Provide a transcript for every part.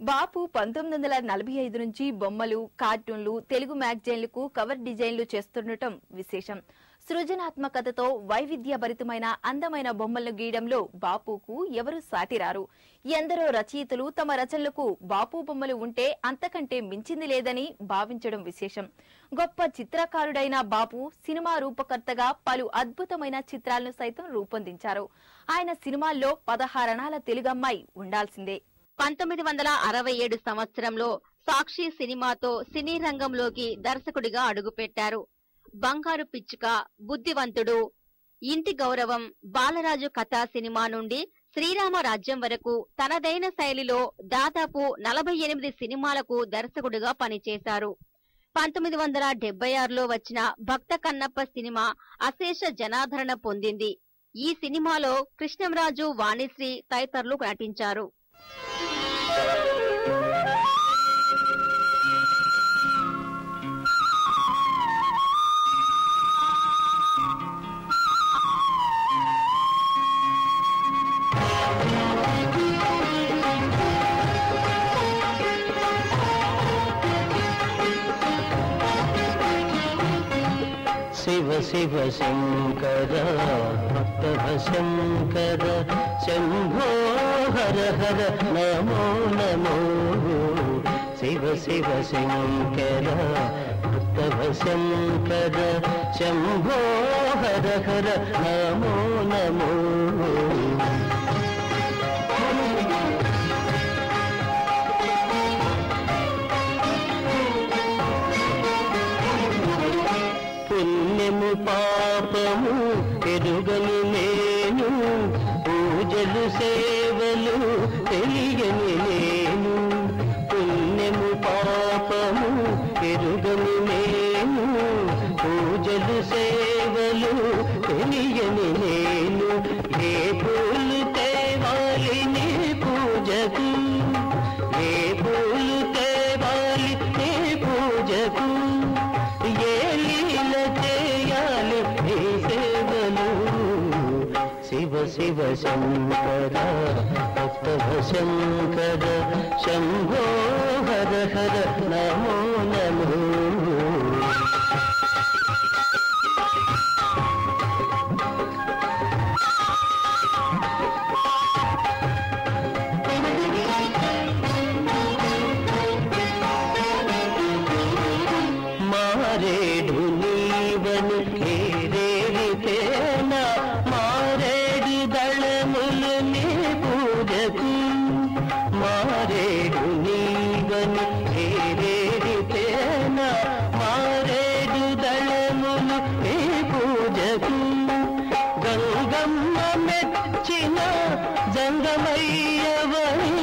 బాపు పంతొమ్మిది వందల నలభై ఐదు నుంచి బొమ్మలు కార్టూన్లు తెలుగు మ్యాగజైన్లకు కవర్ డిజైన్లు చేస్తుండటం విశేషం సృజనాత్మకతతో వైవిధ్యభరితమైన అందమైన బొమ్మలను గీయడంలో బాపుకు ఎవరు సాటిరారు ఎందరో రచయితలు తమ రచనలకు బాపు బొమ్మలు ఉంటే అంతకంటే మించింది లేదని భావించడం విశేషం గొప్ప చిత్రకారుడైన బాపు సినిమా రూపకర్తగా పలు అద్భుతమైన చిత్రాలను సైతం రూపొందించారు ఆయన సినిమాల్లో పదహారణాల తెలుగమ్మాయి ఉండాల్సిందే పంతొమ్మిది వందల అరవై ఏడు సంవత్సరంలో సాక్షి సినిమాతో సినీ రంగంలోకి దర్శకుడిగా అడుగుపెట్టారు బంగారు పిచ్చుక బుద్ధివంతుడు ఇంటి గౌరవం బాలరాజు కథా సినిమా నుండి శ్రీరామ రాజ్యం వరకు తనదైన శైలిలో దాదాపు నలభై ఎనిమిది సినిమాలకు దర్శకుడిగా పనిచేశారు పంతొమ్మిది వందల డెబ్బై ఆరులో వచ్చిన భక్త కన్నప్ప సినిమా అశేష జనాదరణ పొందింది ఈ సినిమాలో కృష్ణంరాజు వాణిశ్రీ తదితరులు నటించారు శివ శివ శంకర భక్త శంకర శంభో హర హర నమో నమో శివ శివ శంకర భక్త శంకర శంభో హర హర నమో నమో పుణ్యము పాపము ఎరుగని నేను పూజలు సేవలు తెలియని నేను పుణ్యము పాపము ఎరుగని నేను పూజలు సేవలు తెలియని నేను ఏ పూలు తేవాలి నీ పూజకు ఏ పూలు తేవాలి నీ పూజకు ఏ లీల చేయాలి నీ సేవలు శివ శివ శంకర భక్త శంకర శంభో హర హర నమో నమో మారేడు నీవను ఏరేరితేన మారేడు దళములు నీ పూజకు మారేడు నీవను ఏరేరితేన మారేడు దళములు నీ పూజకు గంగమ్మ మెచ్చిన జంగమయ్యవని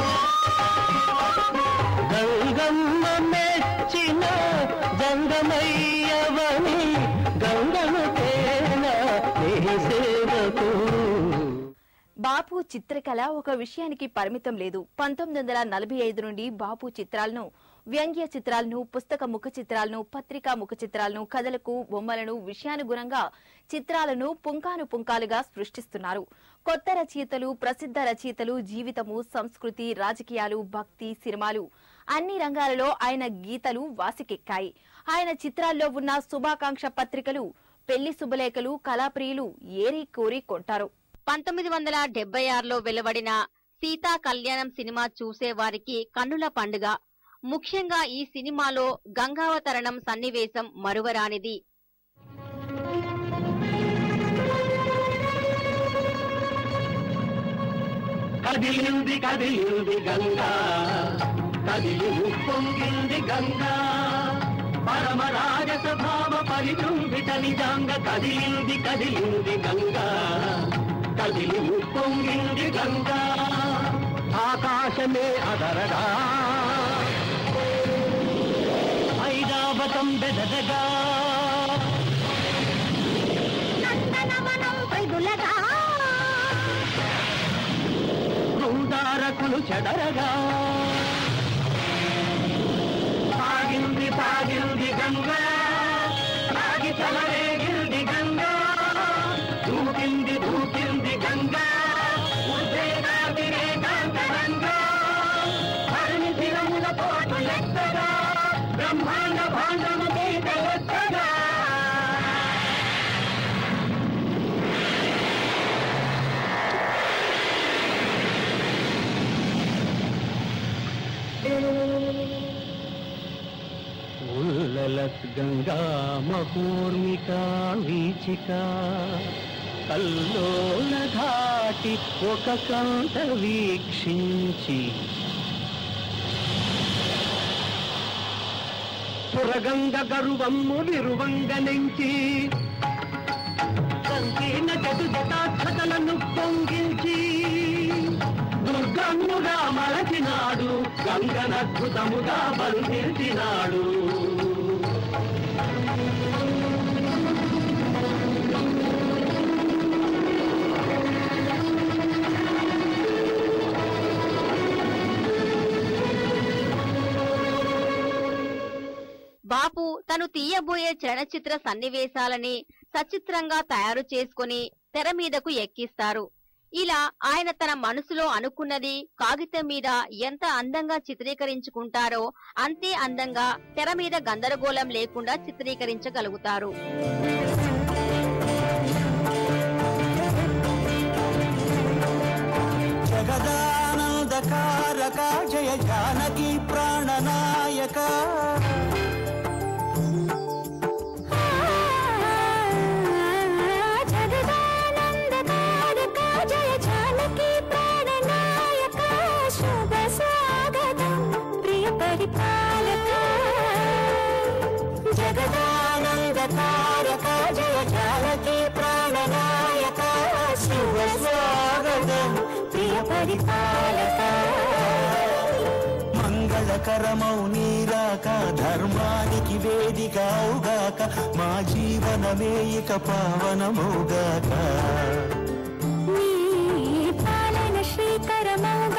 గంగమ్మ మెచ్చిన గంగమయ్యవని గంగను తేన నీ సేవకు బాపు చిత్రకళ ఒక విషయానికి పరిమితం లేదు పంతొమ్మిది వందల నలభై ఐదు నుండి బాపు చిత్రాలను వ్యంగ్య చిత్రాలను పుస్తక ముఖ చిత్రాలను పత్రికా ముఖ చిత్రాలను కథలకు బొమ్మలను విషయానుగుణంగా చిత్రాలను పుంకాను పుంకాలుగా సృష్టిస్తున్నారు కొత్త రచయితలు ప్రసిద్ధ రచయితలు జీవితము సంస్కృతి రాజకీయాలు భక్తి సినిమాలు అన్ని రంగాలలో ఆయన గీతలు వాసికెక్కాయి ఆయన చిత్రాల్లో ఉన్న శుభాకాంక్ష పత్రికలు పెళ్లి శుభలేఖలు కళాప్రియులు ఏరి కోరి కొంటారు పంతొమ్మిది వందల డెబ్బై ఆరులో వెలువడిన సీతా కళ్యాణం సినిమా చూసేవారికి కన్నుల పండుగ ముఖ్యంగా ఈ సినిమాలో గంగావతరణం సన్నివేశం మరువరానిది కదిలింది కదిలింది గంగా కదిలి ఉప్పొంగింది గంగా పరమ రాజస భావ పరిచుంబిత నిజాంగ కదిలింది కదిలింది గంగా కదిలి ఉప్పొంగింది గంగా ఆకాశమే అదరగా ఐరావతం బెదరగా బృందారకులు చెడరగా సాగింది సాగింది గంగా సాగి చలరేగింది గంగా దూకింది దూకింది గంగా ఉద్వేగాతిరేకాంత గంగా హరి గంగా మహూర్మిక వీచిక కల్లోల ధాటి ఒక కంట వీక్షించి పురగంగ గరువమ్ము విరువంగ నుంచి సంకీర్ణ జటు జటాక్షతలను పొంగిల్చి దుర్గమ్ముగా మలచినాడు గంగనద్భుతముగా బంధించినాడు బాపు తను తీయబోయే చలనచిత్ర సన్నివేశాలని సచిత్రంగా తయారు చేసుకుని తెర మీదకు ఎక్కిస్తారు ఇలా ఆయన తన మనసులో అనుకున్నది కాగితం మీద ఎంత అందంగా చిత్రీకరించుకుంటారో అంతే అందంగా తెర మీద గందరగోళం లేకుండా చిత్రీకరించగలుగుతారు జగదానందకారక జయ జానకి ప్రాణనాయక జగదానందకారక జయ జానకి ప్రాణనాయక శుభ స్వాగతం ప్రియ పరిపాలక జగదానందకారక జయ జానకి ప్రాణనాయక శుభ స్వాగతం ప్రియ పరిపాలక మంగళకరమౌ నీరాక ధర్మానికి వేదిక అవుగాక మా జీవనమే ఇక పావనమౌగాక నీ పాలన శ్రీకరమౌగాక